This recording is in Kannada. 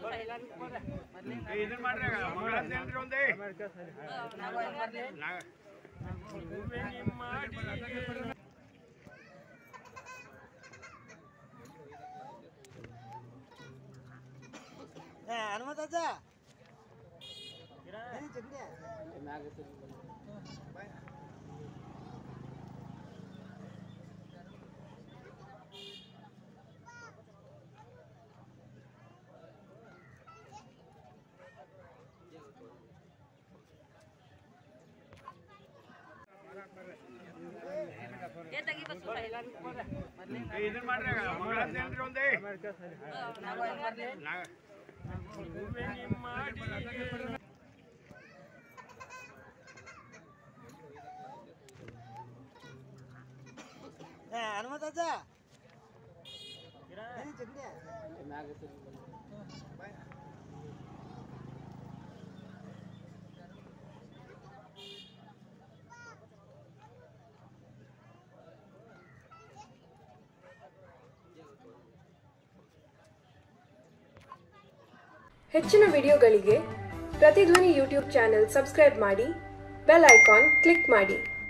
ಇದನ್ನ ಮಾಡ್ರಿ ಮಗಳ ಅಂತೇನ್ರಿ ಒಂದೇ ನಾಗ ಹನುಮಂತಜ್ಜ ಏನ್ ಚಟ್ನಿ ಇದನ್ನ ಮಾಡ್ರಿ ಮಗಳ ಅಂತೇನ್ರಿ ಒಂದೇ ನಾಗ ಹನುಮಂತಜ್ಜ ಏನ್ ಚಟ್ನಿ ಹೆಚ್ಚಿನ ವಿಡಿಯೋಗಳಿಗೆ ಪ್ರತಿಧ್ವನಿ ಯೂಟ್ಯೂಬ್ ಚಾನೆಲ್ ಸಬ್ಸ್ಕ್ರೈಬ್ ಮಾಡಿ ಬೆಲ್ ಐಕಾನ್ ಕ್ಲಿಕ್ ಮಾಡಿ